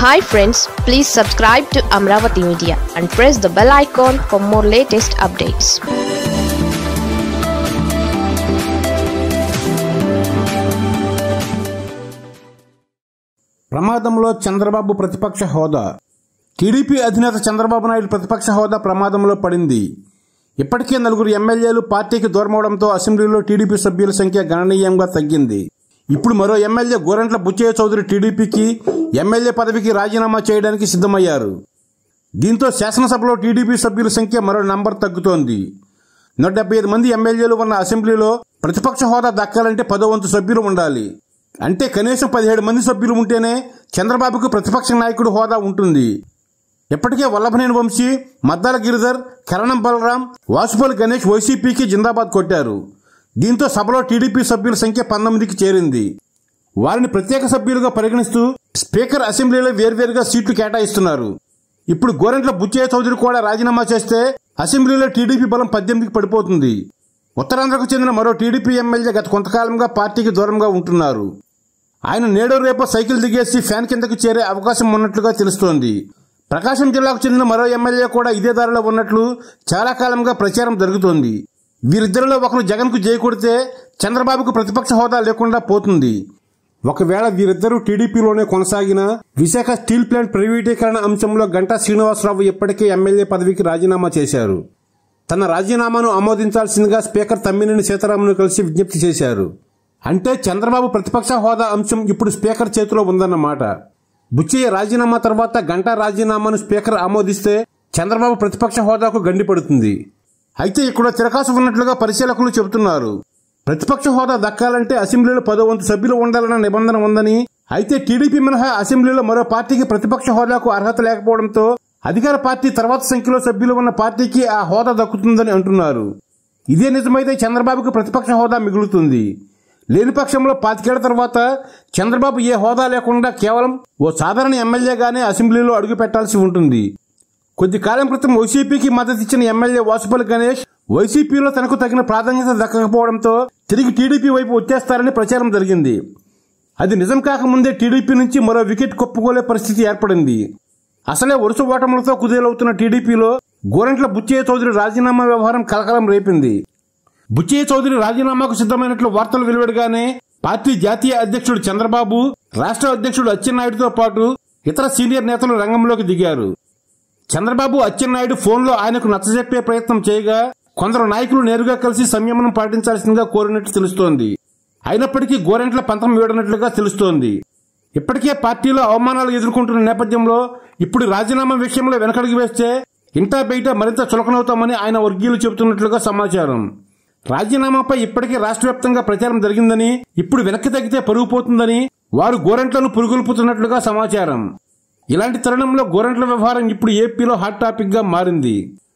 hi friends please subscribe to Amaravati media and press the bell icon for more latest updates ప్రమాదంలో చంద్రబాబు ప్రతిపక్ష హోదా TDP అధినేత చంద్రబాబు నాయుడు ప్రతిపక్ష హోదా ప్రమాదంలో పడింది ఇప్పటికే నలుగురు ఎమ్మెల్యేలు పార్టీకి దూరమవడంతో అసెంబ్లీలో టీడీపీ సభ్యుల సంఖ్య గణనీయంగా తగ్గింది ఇప్పుడు మరో ఎమ్మెల్యే గోరంట్ల బుచ్చయ్య చౌదరి టీడీపీకి ఎమ్మెల్యే పదవికి రాజీనామా చేయడానికి సిద్ధమయ్యారు దీంతో శాసనసభలో టీడీపీ సభ్యుల సంఖ్య మరో నంబర్ తగ్గుతోంది నూట డెబ్బై ఐదు మంది ఎమ్మెల్యేలు ఉన్న అసెంబ్లీలో ప్రతిపక్ష హోదా దక్కాలంటే పదో వంతు సభ్యులు ఉండాలి అంటే కనీసం పదిహేడు మంది సభ్యులు ఉంటేనే చంద్రబాబుకు ప్రతిపక్ష నాయకుడు హోదా ఉంటుంది ఇప్పటికే వల్లభనేని వంశీ మద్దాల గిరిధర్ కరణం బలరాం వాసుపల్లి గణేష్ వైసీపీకి జిందాబాద్ కొట్టారు దీంతో సభలో టీడీపీ సభ్యుల సంఖ్య పంతొమ్మిదికి చేరింది వారిని ప్రత్యేక సభ్యులుగా పరిగణిస్తూ స్పీకర్ అసెంబ్లీలో వేర్వేరుగా సీట్లు కేటాయిస్తున్నారు ఇప్పుడు గోరెంట్ల బుచ్చయ్య చౌదరి కూడా రాజీనామా చేస్తే అసెంబ్లీలో టీడీపీ బలం పద్దెనిమిదికి పడిపోతుంది ఉత్తరాంధ్రకు చెందిన మరో టీడీపీ ఎమ్మెల్యే గత కొంతకాలంగా పార్టీకి దూరంగా ఉంటున్నారు ఆయన నేడో రేపో సైకిల్ దిగేసి ఫ్యాన్ కిందకు చేరే అవకాశం ఉన్నట్లుగా తెలుస్తోంది ప్రకాశం జిల్లాకు చెందిన మరో ఎమ్మెల్యే కూడా ఇదే దారిలో ఉన్నట్లు చాలా కాలంగా ప్రచారం జరుగుతోంది వీరిద్దరిలో ఒకరు జగన్కు జై కొడితే చంద్రబాబుకు ప్రతిపక్ష హోదా లేకుండా పోతుంది ఒకవేళ వీరిద్దరూ టీడీపీలోనే కొనసాగిన విశాఖ స్టీల్ ప్లాంట్ ప్రైవేటీకరణ అంశంలో గంటా శ్రీనివాసరావు ఇప్పటికే ఎమ్మెల్యే పదవికి రాజీనామా చేశారు తన రాజీనామాను ఆమోదించాల్సిందిగా స్పీకర్ తమ్మినేని సీతారామన్ కలిసి విజ్ఞప్తి చేశారు అంటే చంద్రబాబు ప్రతిపక్ష హోదా అంశం ఇప్పుడు స్పీకర్ చేతిలో ఉందన్నమాట బుచ్చయ్య రాజీనామా తర్వాత గంటా రాజీనామాను స్పీకర్ ఆమోదిస్తే చంద్రబాబు ప్రతిపక్ష హోదాకు గండిపడుతుంది అయితే ఇక్కడ తిరకాసు ఉన్నట్లుగా పరిశీలకులు చెబుతున్నారు ప్రతిపక్ష హోదా దక్కాలంటే అసెంబ్లీలో పదో వంతు సభ్యులు ఉండాలన్న నిబంధన ఉందని అయితే టీడీపీ మినహా అసెంబ్లీలో మరో పార్టీకి ప్రతిపక్ష హోదాకు అర్హత లేకపోవడంతో అధికార పార్టీ తర్వాత సంఖ్యలో సభ్యులు ఉన్న పార్టీకి ఆ హోదా దక్కుతుందని అంటున్నారు ఇదే నిజమైతే చంద్రబాబుకు ప్రతిపక్ష హోదా మిగులుతుంది లేని పక్షంలో పాతికేళ్ల తర్వాత చంద్రబాబు ఏ హోదా లేకుండా కేవలం ఓ సాధారణ ఎమ్మెల్యేగానే అసెంబ్లీలో అడుగు పెట్టాల్సి ఉంటుంది కొద్ది కాలం క్రితం వైసీపీకి మద్దతిచ్చిన ఎమ్మెల్యే వాసుపల్లి గణేష్ వైసీపీలో తనకు తగిన ప్రాధాన్యత దక్కకపోవడంతో తిరిగి టీడీపీ వైపు వచ్చేస్తారని ప్రచారం జరిగింది అది నిజం కాకముందే టీడీపీ నుంచి మరో వికెట్ కొప్పుకోలే పరిస్థితి ఏర్పడింది అసలే వరుస ఓటములతో కుదేలవుతున్న టీడీపీలో గోరంట్ల బుచ్చయ్య చౌదరి రాజీనామా వ్యవహారం కలకలం రేపింది బుచ్చయ్య చౌదరి రాజీనామాకు సిద్ధమైనట్లు వార్తలు వెలువడగానే పార్టీ జాతీయ అధ్యక్షుడు చంద్రబాబు రాష్ట్ర అధ్యక్షుడు అచ్చెన్నాయుడుతో పాటు ఇతర సీనియర్ నేతలు రంగంలోకి దిగారు చంద్రబాబు అచ్చెన్నాయుడు ఫోన్లో ఆయనకు నచ్చజెప్పే ప్రయత్నం చేయగా కొందరు నాయకులు నేరుగా కలిసి సంయమనం పాటించాల్సిందిగా కోరినట్టు తెలుస్తోంది అయినప్పటికీ గోరెంట్ల పంతం వీడనట్లుగా తెలుస్తోంది ఇప్పటికే పార్టీలో అవమానాలు ఎదుర్కొంటున్న నేపథ్యంలో ఇప్పుడు రాజీనామా విషయంలో వెనకడుగు వేస్తే ఇంటా బయట మరింత చులకనవుతామని ఆయన వర్గీయులు చెబుతున్నట్లుగా సమాచారం రాజీనామాపై ఇప్పటికే రాష్ట్ర వ్యాప్తంగా ప్రచారం జరిగిందని ఇప్పుడు వెనక్కి తగ్గితే పరుగు పోతుందని వారు గోరంట్లను పురుగుల్పుతున్నట్లుగా సమాచారం ఇలాంటి తరుణంలో గోరంట్ల వ్యవహారం ఇప్పుడు ఏపీలో హాట్ టాపిక్ గా మారింది